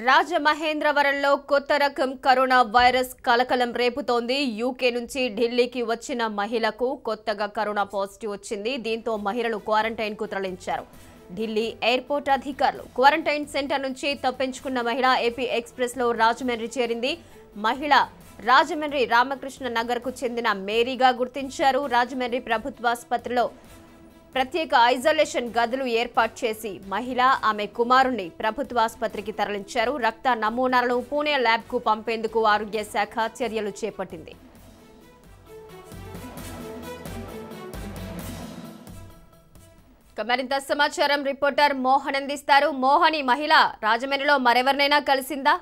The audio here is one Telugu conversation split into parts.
రాజమహేంద్రవరంలో కొత్త రకం కరోనా వైరస్ కలకలం రేపుతోంది యూకే నుంచి ఢిల్లీకి వచ్చిన మహిళకు కొత్తగా కరోనా పాజిటివ్ వచ్చింది దీంతో మహిళను క్వారంటైన్ కు తరలించారు ఢిల్లీ ఎయిర్పోర్ట్ అధికారులు క్వారంటైన్ సెంటర్ నుంచి తప్పించుకున్న మహిళ ఏపీ ఎక్స్ప్రెస్ లో రాజమండ్రి చేరింది మహిళ రాజమండ్రి రామకృష్ణ నగర్ కు చెందిన మేరీగా గుర్తించారు రాజమండ్రి ప్రభుత్వాసుపత్రిలో ప్రత్యేక ఐసోలేషన్ గదులు ఏర్పాటు చేసి మహిళ ఆమె కుమారుణ్ణి ప్రభుత్వ ఆసుపత్రికి తరలించారు రక్త నమూనాలను పూణే ల్యాబ్ కు పంపేందుకు ఆరోగ్య శాఖ చర్యలు చేపట్టింది ఇక మరింత సమాచారం రిపోర్టర్ మోహన్ అందిస్తారు మోహన్ ఈ మహిళ రాజమండ్రిలో మరెవరినైనా కలిసిందా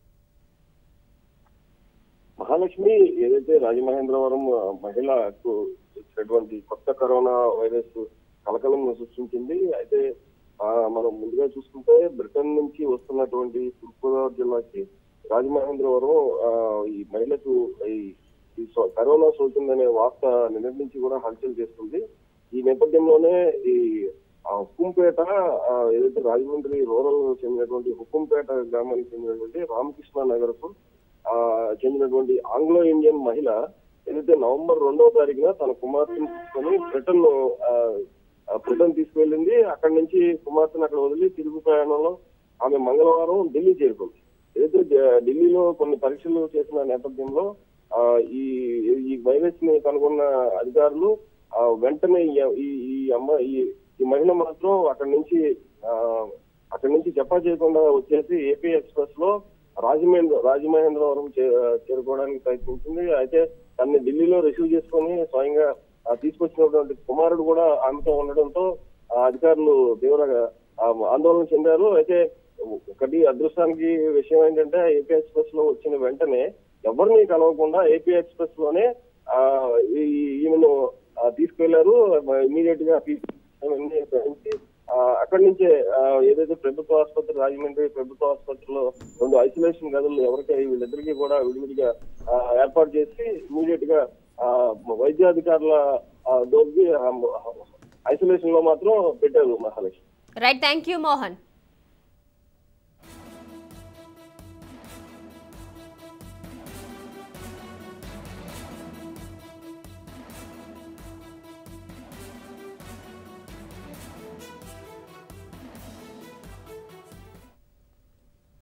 మహాలక్ష్మి ఏదైతే రాజమహేంద్రవరం ఆ, మహిళకు వచ్చినటువంటి కొత్త కరోనా వైరస్ కలకలం సృష్టించింది అయితే ఆ, మనం ముందుగా చూసుకుంటే బ్రిటన్ నుంచి వస్తున్నటువంటి తూర్పుగోదావరి జిల్లాకి రాజమహేంద్రవరం ఆ, ఈ మహిళకు ఈ ఈ సో- కరోనా సోకిందనే వార్త నిన్నటి నుంచి కూడా హల్చల్ చేస్తుంది ఈ నేపథ్యంలోనే ఈ ఆ హుకుంపేట ఆ, ఏదైతే రాజమండ్రి రూరల్ చెందినటువంటి హుకుంపేట గ్రామానికి చెందినటువంటి రామకృష్ణ నగర్ కు ఆ చెందినటువంటి ఆంగ్లో ఇండియన్ మహిళ ఏదైతే నవంబర్ రెండవ తారీఖున తన కుమార్తెను తీసుకొని బ్రిటన్ ఆ, ఆ, బ్రిటన్ తీసుకువెళ్ళింది అక్కడి నుంచి కుమార్తెను అక్కడ వదిలి తిరుగు ప్రయాణంలో ఆమె మంగళవారం ఢిల్లీ చేరుకుంది ఏదైతే ఢ- ఢిల్లీలో కొన్ని పరీక్షలు చేసిన నేపథ్యంలో ఆ, ఈ ఈ వైరస్ ని కనుగొన్న అధికారులు ఆ, వెంటనే ఈ- ఈ ఈ అమ్మ ఈ ఈ మహిళ మాత్రం అక్కడి నుంచి ఆ, అక్కడి నుంచి చెప్పా చేయకుండా వచ్చేసి ఏపీ ఎక్స్ప్రెస్ లో రాజమహేంద్ర రాజమహేంద్రవరం చే- చేరుకోవడానికి ప్రయత్నించింది అయితే తనని ఢిల్లీలో రిసీవ్ చేసుకొని స్వయంగా ఆ, తీసుకొచ్చినటువంటి కుమారుడు కూడా ఆమెతో ఉండడంతో ఆ అధికారులు తీవ్ర ఆ, ఆందోళన చెందారు అయితే ఒకటి అదృష్టానికి విషయం ఏంటంటే ఏపీ ఎక్స్ప్రెస్ లో వచ్చిన వెంటనే ఎవరిని కలవకుండా ఏపీ ఎక్స్ప్రెస్ లోనే ఆ, ఈ- ఈమెను ఆ, తీసుకెళ్లారు ఇమీడియట్ గా అవన్నీ పెంచి, ఆ, అక్కడి నుంచే ఆ, ఏదైతే ప్రభుత్వ ఆసుపత్రి రాజమండ్రి ప్రభుత్వ ఆసుపత్రిలో రెండు ఐసోలేషన్ గదులు ఎవరికై వీళ్ళిద్దరికీ కూడా విడివిడిగా ఆ, ఏర్పాటు చేసి ఇమీడియట్ గా ఆ, వైద్యాధికారుల ఆ, దోరికి ఐసోలేషన్ లో మాత్రం పెట్టారు Mahalakshmi right thank you Mohan